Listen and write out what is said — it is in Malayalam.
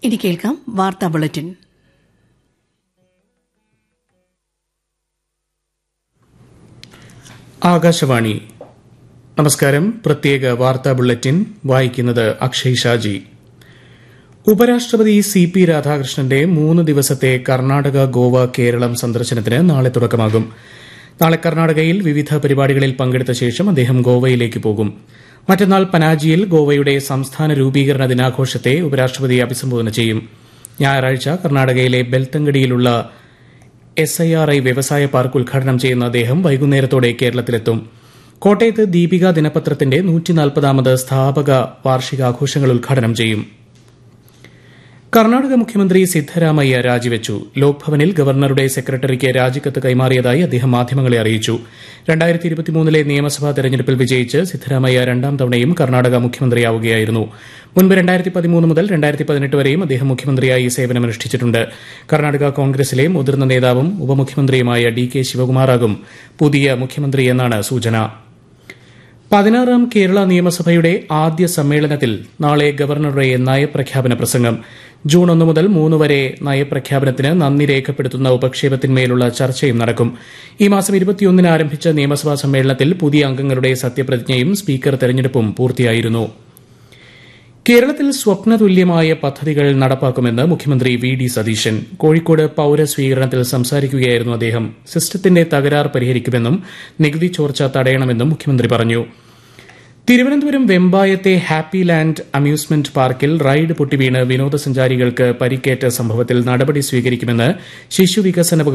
ഇനി കേൾക്കാം വാർത്താ ബുള്ളറ്റിൻ ആകാശവാണി നമസ്കാരം പ്രത്യേക വാർത്താ ബുള്ളറ്റിൻ വായിക്കുന്നത് അക്ഷയ് ഷാജി ഉപരാഷ്ട്രപതി സി പി രാധാകൃഷ്ണന്റെ മൂന്ന് ദിവസത്തെ കർണാടക ഗോവ കേരളം സന്ദർശനത്തിന് നാളെ തുടക്കമാകും നാളെ കർണാടകയിൽ വിവിധ പരിപാടികളിൽ പങ്കെടുത്ത ശേഷം അദ്ദേഹം ഗോവയിലേക്ക് പോകും മറ്റന്നാൾ പനാജിയിൽ ഗോവയുടെ സംസ്ഥാന രൂപീകരണ ദിനാഘോഷത്തെ ഉപരാഷ്ട്രപതി അഭിസംബോധന ചെയ്യും ഞായറാഴ്ച കർണാടകയിലെ ബെൽത്തങ്കടിയിലുള്ള എസ് ഐ ആർ ഐ വ്യവസായ പാർക്ക് ഉദ്ഘാടനം ചെയ്യുന്ന അദ്ദേഹം വൈകുന്നേരത്തോടെ കേരളത്തിലെത്തും കോട്ടയത്ത് ദീപിക ദിനപത്രത്തിന്റെ നൂറ്റിനാൽപ്പതാമത് സ്ഥാപക വാർഷികാഘോഷങ്ങൾ ഉദ്ഘാടനം ചെയ്യും കർണാടക മുഖ്യമന്ത്രി സിദ്ധരാമയ്യ രാജിവെച്ചു ലോക്ഭവനിൽ ഗവർണറുടെ സെക്രട്ടറിക്ക് രാജിക്കത്ത് കൈമാറിയതായി അദ്ദേഹം മാധ്യമങ്ങളെ അറിയിച്ചു രണ്ടായിരത്തി ഇരുപത്തിമൂന്നിലെ നിയമസഭാ തെരഞ്ഞെടുപ്പിൽ വിജയിച്ച് സിദ്ധരാമയ്യ രണ്ടാം തവണയും കർണാടക മുഖ്യമന്ത്രിയാവുകയായിരുന്നു മുൻപ് രണ്ടായിരത്തി പതിമൂന്ന് മുതൽ രണ്ടായിരത്തി പതിനെട്ട് വരെയും അദ്ദേഹം മുഖ്യമന്ത്രിയായി സേവനമനുഷ്ഠിച്ചിട്ടുണ്ട് കർണാടക കോൺഗ്രസിലെ മുതിർന്ന നേതാവും ഉപമുഖ്യമന്ത്രിയുമായ ഡി കെ ശിവകുമാറാകും പുതിയ മുഖ്യമന്ത്രിയെന്നാണ് സൂചന പതിനാറാം കേരള നിയമസഭയുടെ ആദ്യ സമ്മേളനത്തിൽ നാളെ ഗവർണറുടെ നയപ്രഖ്യാപന പ്രസംഗം ജൂൺ ഒന്ന് മുതൽ മൂന്ന് വരെ നയപ്രഖ്യാപനത്തിന് നന്ദി രേഖപ്പെടുത്തുന്ന ഉപക്ഷേപത്തിന്മേലുള്ള ചർച്ചയും നടക്കും ഈ മാസം ഇരുപത്തിയൊന്നിന് ആരംഭിച്ച നിയമസഭാ സമ്മേളനത്തിൽ പുതിയ അംഗങ്ങളുടെ സത്യപ്രതിജ്ഞയും സ്പീക്കർ തെരഞ്ഞെടുപ്പും പൂർത്തിയായിരുന്നു കേരളത്തിൽ സ്വപ്നതുല്യമായ പദ്ധതികൾ നടപ്പാക്കുമെന്ന് മുഖ്യമന്ത്രി വി ഡി സതീശൻ കോഴിക്കോട് പൌരസ്വീകരണത്തിൽ സംസാരിക്കുകയായിരുന്നു അദ്ദേഹം സിസ്റ്റത്തിന്റെ തകരാർ പരിഹരിക്കുമെന്നും നികുതി ചോർച്ച തടയണമെന്നും മുഖ്യമന്ത്രി പറഞ്ഞു തിരുവനന്തപുരം വെമ്പായത്തെ ഹാപ്പി ലാൻഡ് അമ്യൂസ്മെന്റ് പാർക്കിൽ റൈഡ് പൊട്ടിവീണ് വിനോദസഞ്ചാരികൾക്ക് പരിക്കേറ്റ സംഭവത്തിൽ നടപടി സ്വീകരിക്കുമെന്ന് ശിശുവികസന